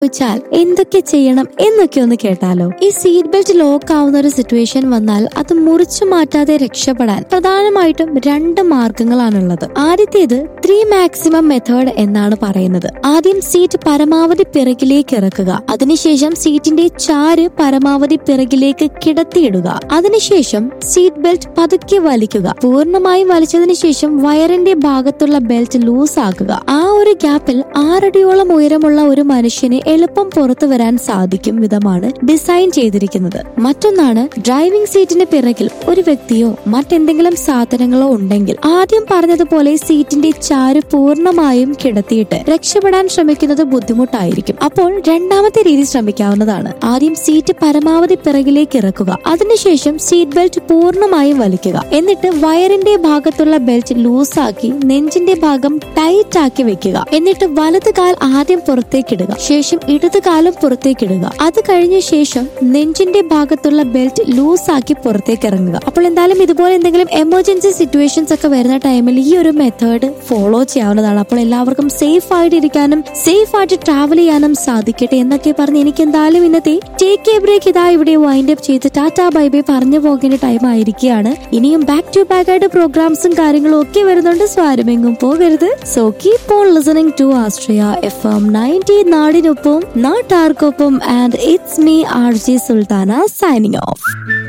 വെച്ചാൽ എന്തൊക്കെ ചെയ്യണം എന്നൊക്കെ ഒന്ന് കേട്ടാലോ ഈ സീറ്റ് ബെൽറ്റ് ലോക്ക് ആവുന്ന ഒരു സിറ്റുവേഷൻ വന്നാൽ അത് മുറിച്ചു മാറ്റാതെ രക്ഷപ്പെടാൻ പ്രധാനമായിട്ടും രണ്ട് മാർഗങ്ങളാണുള്ളത് ആദ്യത്തേത് ത്രീ മാക്സിമം മെത്തേഡ് എന്നാണ് പറയുന്നത് ആദ്യം സീറ്റ് പരമാവധി പിറകിലേക്ക് ഇറക്കുക അതിനുശേഷം സീറ്റിന്റെ ചാര് പരമാവധി പിറകിലേക്ക് കിടത്തിയിടുക അതിനുശേഷം സീറ്റ് ബെൽറ്റ് പതുക്കെ വലിക്കുക പൂർണ്ണമായും വലിച്ചതിനു ശേഷം വയറിന്റെ ഭാഗത്തുള്ള ബെൽറ്റ് ലൂസ് ആക്കുക ആ ഒരു ഗ്യാപ്പിൽ ആറടിയോളം ഉയരമുള്ള ഒരു മനുഷ്യന് എളുപ്പം പുറത്തു വരാൻ സാധിക്കും വിധമാണ് ഡിസൈൻ ചെയ്തിരിക്കുന്നത് മറ്റൊന്നാണ് ഡ്രൈവിംഗ് സീറ്റിന് പിറകിൽ ഒരു വ്യക്തിയോ മറ്റെന്തെങ്കിലും സാധനങ്ങളോ ഉണ്ടെങ്കിൽ ആദ്യം പറഞ്ഞതുപോലെ സീറ്റിന്റെ ചാര് പൂർണ്ണമായും കിടത്തിയിട്ട് രക്ഷപ്പെടാൻ ശ്രമിക്കുന്നത് ബുദ്ധിമുട്ടായിരിക്കും അപ്പോൾ രണ്ടാമത്തെ രീതി ശ്രമിക്കാവുന്നതാണ് ആദ്യം സീറ്റ് പരമാവധി പിറകിലേക്ക് ഇറക്കുക അതിനുശേഷം സീറ്റ് ബെൽറ്റ് പൂർണ്ണമായും വലിക്കുക എന്നിട്ട് വയറിന്റെ ഭാഗത്തുള്ള ബെൽറ്റ് ലൂസാക്കി നെഞ്ചിന്റെ ഭാഗം ടൈറ്റ് ആക്കി വെക്കുക എന്നിട്ട് വലത് കാൽ ആദ്യം പുറത്തേക്കിടുക ശേഷം ഇടത് കാലം പുറത്തേക്കിടുക അത് കഴിഞ്ഞ ശേഷം നെഞ്ചിന്റെ ഭാഗത്തുള്ള ബെൽറ്റ് ലൂസാക്കി പുറത്തേക്ക് ഇറങ്ങുക അപ്പോൾ എന്തായാലും ഇതുപോലെ എന്തെങ്കിലും എമർജൻസി സിറ്റുവേഷൻസ് ഒക്കെ വരുന്ന ടൈമിൽ ഈ ഒരു മെത്തേഡ് ഫോളോ ചെയ്യാവുന്നതാണ് അപ്പോൾ എല്ലാവർക്കും സേഫ് ആയിട്ട് ഇരിക്കാനും സേഫ് ആയിട്ട് ട്രാവൽ ചെയ്യാനും സാധിക്കട്ടെ എന്നൊക്കെ പറഞ്ഞ് എനിക്ക് എന്തായാലും ഇന്നത്തെ ടേക്ക് എ ബ്രേക്ക് ഇതാ ഇവിടെ വൈൻഡ് അപ്പ് ചെയ്ത് ടാറ്റാ ബൈ ബൈ പറഞ്ഞു പോകേണ്ട ടൈം ആയിരിക്കുകയാണ് ഇനിയും ബാക്ക് ടു ബാക്ക് ആയിട്ട് പ്രോഗ്രാംസും കാര്യങ്ങളും ഒക്കെ വരുന്നുണ്ട് സ്വാരമെങ്ങും പോകരുത് so keep on listening to Austria FM ninety നയൻറ്റി നാടിനൊപ്പം നാട്ടാർക്കൊപ്പം and it's me R J Sultana signing of